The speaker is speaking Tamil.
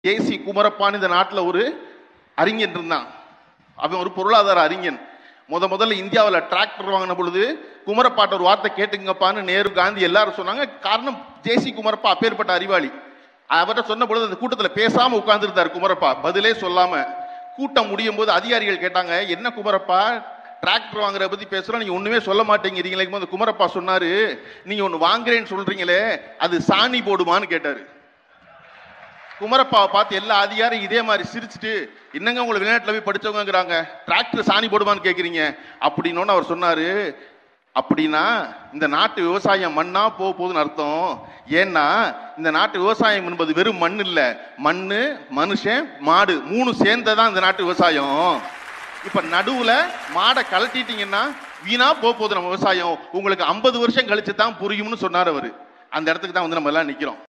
ஏசி குமரப்பான்னு இந்த நாட்டில் ஒரு அறிஞன் இருந்தான் அவன் ஒரு பொருளாதார அறிஞன் முத முதல்ல இந்தியாவில் டிராக்டர் வாங்கின பொழுது குமரப்பாட்ட ஒரு வார்த்தை கேட்டுங்கப்பான்னு நேரு காந்தி எல்லாரும் சொன்னாங்க காரணம் ஜேசி குமரப்பா அப்பேற்பட்ட அறிவாளி அவர்கிட்ட சொன்ன பொழுது அந்த கூட்டத்தில் பேசாம உட்கார்ந்துருந்தார் குமரப்பா பதிலே சொல்லாம கூட்டம் முடியும் போது அதிகாரிகள் கேட்டாங்க என்ன குமரப்பா டிராக்டர் வாங்குற பத்தி பேசுறோம் நீங்க ஒண்ணுமே சொல்ல மாட்டேங்கிறீங்களே போது குமரப்பா சொன்னாரு நீங்க ஒண்ணு வாங்குறேன்னு சொல்றீங்களே அது சாணி போடுமான்னு கேட்டாரு குமரப்பாவை பார்த்து எல்லா அதிகாரியும் இதே மாதிரி சிரிச்சுட்டு என்னங்க உங்களை வெளிநாட்டில் போய் படிச்சவங்கங்கிறாங்க டிராக்டர் சாணி போடுமான்னு கேட்குறீங்க அப்படின்னு அவர் சொன்னாரு அப்படின்னா இந்த நாட்டு விவசாயம் மண்ணா போக போகுதுன்னு அர்த்தம் ஏன்னா இந்த நாட்டு விவசாயம் என்பது வெறும் மண் இல்ல மண்ணு மனுஷன் மாடு மூணு சேர்ந்ததான் இந்த நாட்டு விவசாயம் இப்ப நடுவுல மாடை கழட்டிட்டீங்கன்னா வீணா போக போகுது நம்ம விவசாயம் உங்களுக்கு ஐம்பது வருஷம் கழிச்சு தான் புரியும்னு சொன்னார் அவரு அந்த இடத்துக்கு தான் வந்து நம்ம எல்லாம் நிக்கிறோம்